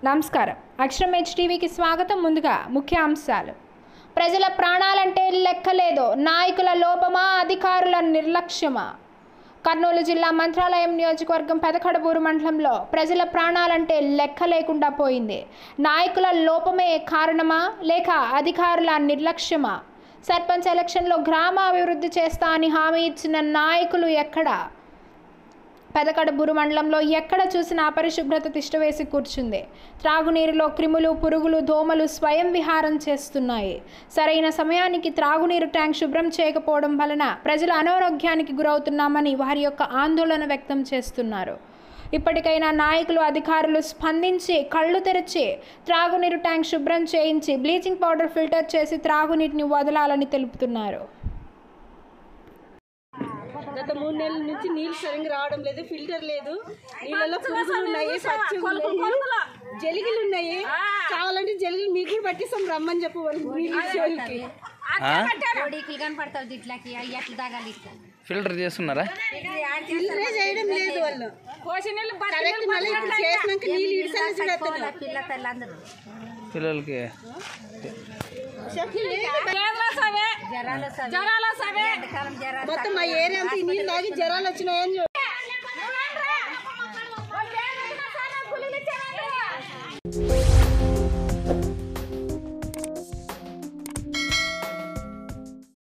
నమస్కారం అక్షరం హెచ్టీవీకి స్వాగతం ముందుగా ముఖ్యాంశాలు ప్రజల ప్రాణాలంటే లెక్కలేదు నాయకుల లోపమా అధికారుల నిర్లక్ష్యమా కర్నూలు జిల్లా మంత్రాలయం నియోజకవర్గం పెదకడబూరు మండలంలో ప్రజల ప్రాణాలంటే లెక్క లేకుండా పోయింది నాయకుల లోపమే కారణమా లేక అధికారుల నిర్లక్ష్యమా సర్పంచ్ ఎలక్షన్లో గ్రామాభివృద్ధి చేస్తా అని హామీ ఇచ్చిన నాయకులు ఎక్కడా పెదకడబూరు మండలంలో ఎక్కడ చూసినా అపరిశుభ్రత తిష్టవేసి కూర్చుంది త్రాగునీరులో క్రిములు పురుగులు దోమలు స్వయం విహారం చేస్తున్నాయి సరైన సమయానికి త్రాగునీరు ట్యాంక్ శుభ్రం చేయకపోవడం వలన ప్రజలు అనారోగ్యానికి గురవుతున్నామని వారి యొక్క ఆందోళన వ్యక్తం చేస్తున్నారు ఇప్పటికైనా నాయకులు అధికారులు స్పందించి కళ్ళు తెరిచి త్రాగునీరు ట్యాంక్ శుభ్రం చేయించి బ్లీచింగ్ పౌడర్ ఫిల్టర్ చేసి త్రాగునీటిని వదలాలని తెలుపుతున్నారు గత మూడు నెలల నుంచి నీళ్ళు సరిగ్గా రావడం లేదు ఫిల్టర్ లేదు నీళ్ళలో పురుగులు ఉన్నాయి పచ్చి ఉన్నాయి జలిగిలు ఉన్నాయి కావాలంటే జలిగిలు మీకు కూడా పట్టిస్తాం రమ్మని చెప్పు వాళ్ళు నీళ్ళు ఇచ్చేవాళ్ళకి కోడికి కనపడతావు ఇట్లకి అవి ఎట్లా తాగాలి ఇట్లా ఫిల్టర్ చేస్తున్నారా ఫిల్టరే చేయడం లేదు వాళ్ళు కరెక్ట్ మళ్ళీ ఇప్పుడు చేసినాక నీళ్ళు ఇడిసాలి చూడతాను పిల్ల తల్లి అందరూ పిల్లలకి జ్వరాలు సవి ఎండాకాలం జ్వరాలు మొత్తం మా ఏరియా అంతా ఈ నీళ్ళు తాగి జ్వరాలు వచ్చినాయని